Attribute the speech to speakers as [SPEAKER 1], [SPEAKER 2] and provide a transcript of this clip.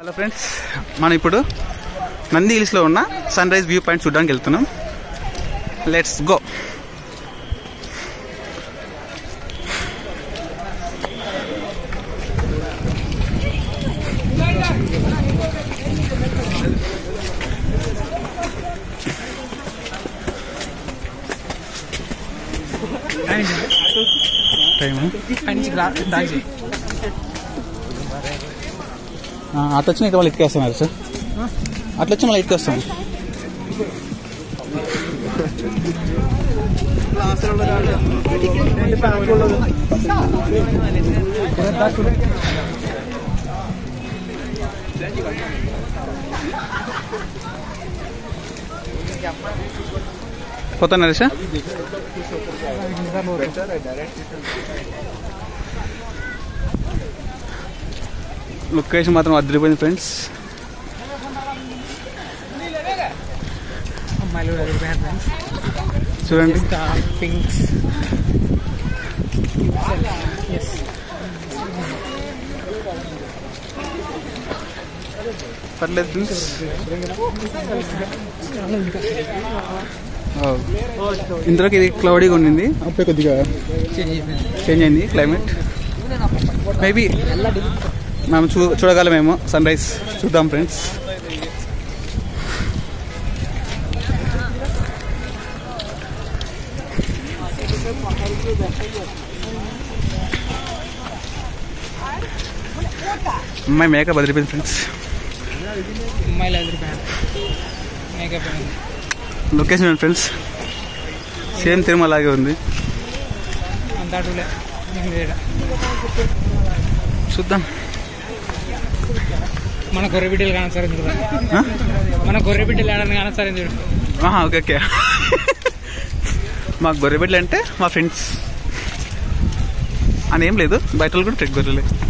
[SPEAKER 1] Hello friends మనం ఇప్పుడు నంది హిల్స్లో ఉన్న సన్ రైజ్ వ్యూ పాయింట్ చూడడానికి వెళ్తున్నాం లెట్స్ గో టైం అట్లా వచ్చిన ఇక వాళ్ళు ఎక్కేస్తున్నారు సార్ అట్లా వచ్చి మళ్ళీ ఎక్కేస్తాం పోతున్నారు సార్ లొకేషన్ మాత్రం అదిరిపోయింది ఫ్రెండ్స్
[SPEAKER 2] అమ్మాయిలు కూడా అదిరిపోయారు ఫ్రెండ్స్
[SPEAKER 1] చూడండి
[SPEAKER 2] పింక్స్ ఎస్
[SPEAKER 1] పర్లేదు ఫ్రెండ్స్ ఇందులోకి ఇది క్లౌడీగా ఉండింది అప్పుడే కొద్దిగా చేంజ్ అయింది క్లైమేట్ మేబీ మనం చూ చూడగలమేమో సన్ రైజ్ చూద్దాం ఫ్రెండ్స్ అమ్మాయి మేకప్ అదిరిపోయింది ఫ్రెండ్స్
[SPEAKER 2] అమ్మాయిలు అదిరిపోయారు makeup
[SPEAKER 1] location friends same Tirumala లాగే ఉంది
[SPEAKER 2] అంతా అటులే ఏం లేదు
[SPEAKER 1] చూద్దాం
[SPEAKER 2] మన గొర్రె బిడ్డలు కానొస్తారు చూడు
[SPEAKER 1] ఆ?
[SPEAKER 2] మన గొర్రె బిడ్డలు ఆడని కానొస్తారు చూడు
[SPEAKER 1] ఆహా, ఓకే ఓకే మా గొర్రెబిడ్లు అంటే మా ఫ్రెండ్స్ అని ఏం లేదు బయట వాళ్ళు కూడా ట్రెక్ గొర్రెలే